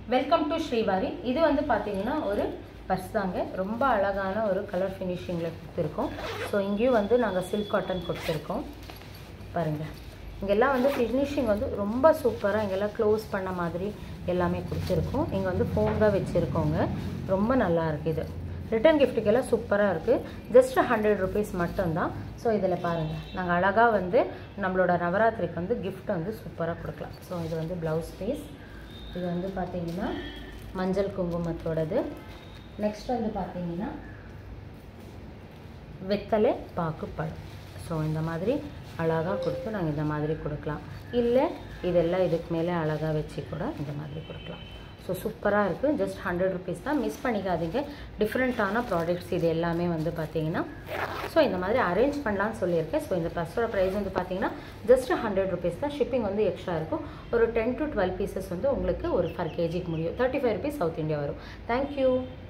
welcome to Srivari இது வந்து பார்த்தீங்கன்னா ஒரு பர்ஸ் தாங்க ரொம்ப அழகான ஒரு கலர் ஃபினிஷிங்கில் கொடுத்துருக்கோம் ஸோ இங்கேயும் வந்து நாங்கள் சில்க் காட்டன் கொடுத்துருக்கோம் பாருங்கள் இங்கெல்லாம் வந்து ஃபினிஷிங் வந்து ரொம்ப சூப்பராக இங்கெல்லாம் க்ளோஸ் பண்ண மாதிரி எல்லாமே கொடுத்துருக்கோம் இங்கே வந்து ஃபோன்காக வச்சுருக்கோங்க ரொம்ப நல்லா இருக்குது இது ரிட்டர்ன் கிஃப்ட்டுக்கெல்லாம் சூப்பராக இருக்குது ஜஸ்ட் ஹண்ட்ரட் ருபீஸ் மட்டும்தான் ஸோ இதில் பாருங்கள் நாங்கள் அழகாக வந்து நம்மளோட நவராத்திரிக்கு வந்து gift வந்து சூப்பராக கொடுக்கலாம் ஸோ இது வந்து ப்ளவுஸ் பீஸ் இது வந்து பார்த்தீங்கன்னா மஞ்சள் குங்குமத்தோடது நெக்ஸ்ட் வந்து பார்த்தீங்கன்னா வெத்தலை பாக்கு பழம் ஸோ இந்த மாதிரி அழகாக கொடுத்து நாங்கள் இந்த மாதிரி கொடுக்கலாம் இல்லை இதெல்லாம் இதுக்கு மேலே அழகாக வச்சு கூட இந்த மாதிரி கொடுக்கலாம் ஸோ சூப்பராக இருக்குது ஜஸ்ட் ஹண்ட்ரட் ருபீஸ் தான் மிஸ் பண்ணிக்காதீங்க டிஃப்ரெண்ட்டான ப்ராடக்ட்ஸ் இது எல்லாமே வந்து பார்த்தீங்கன்னா ஸோ இந்த மாதிரி அரேஞ்ச் பண்ணலாம்னு சொல்லியிருக்கேன் ஸோ இந்த பர்ஸோட ப்ரைஸ் வந்து பார்த்தீங்கன்னா ஜஸ்ட் ஹண்ட்ரட் ருபீஸ் தான் ஷிப்பிங் வந்து எக்ஸ்ட்ரா இருக்கும் ஒரு டென் டு டுவெல் பீசஸ் வந்து உங்களுக்கு ஒரு ஃபர் கேஜிக்கு முடியும் thirty five rupees south India வரும் தேங்க்யூ